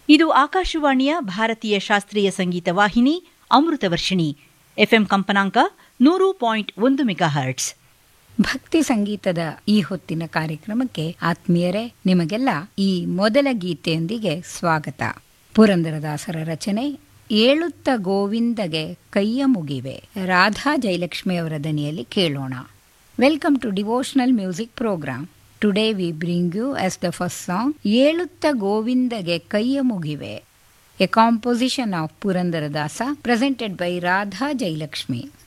ಇದು ಆಕಾಶವಾಣಿಯ ಭಾರತೀಯ ಶಾಸ್ತ್ರೀಯ ಸಂಗೀತ ವಾಹಿನಿ ಅಮೃತವರ್ಷಿಣಿ ಎಫ್ಎಂ ಕಂಪನಾಂಕ ನೂರು ಪಾಯಿಂಟ್ ಒಂದು ಮೆಗಾ ಹರ್ಟ್ಸ್ ಭಕ್ತಿ ಸಂಗೀತದ ಈ ಹೊತ್ತಿನ ಕಾರ್ಯಕ್ರಮಕ್ಕೆ ಆತ್ಮೀಯರೇ ನಿಮಗೆಲ್ಲ ಈ ಮೊದಲ ಗೀತೆಯೊಂದಿಗೆ ಸ್ವಾಗತ ಪುರಂದರದಾಸರ ರಚನೆ ಏಳುತ್ತ ಗೋವಿಂದಗೆ ಕೈಯ ಮುಗಿವೆ ರಾಧಾ ಜಯಲಕ್ಷ್ಮಿ ಅವರ ದನಿಯಲ್ಲಿ ಕೇಳೋಣ welcome to devotional music program today we bring you as the first song ಏಳುತ್ತ ಗೋವಿಂದಗೆ ಕೈಯ ಮುಗಿವೆ a composition of Purandaradasa presented by Radha Jayalakshmi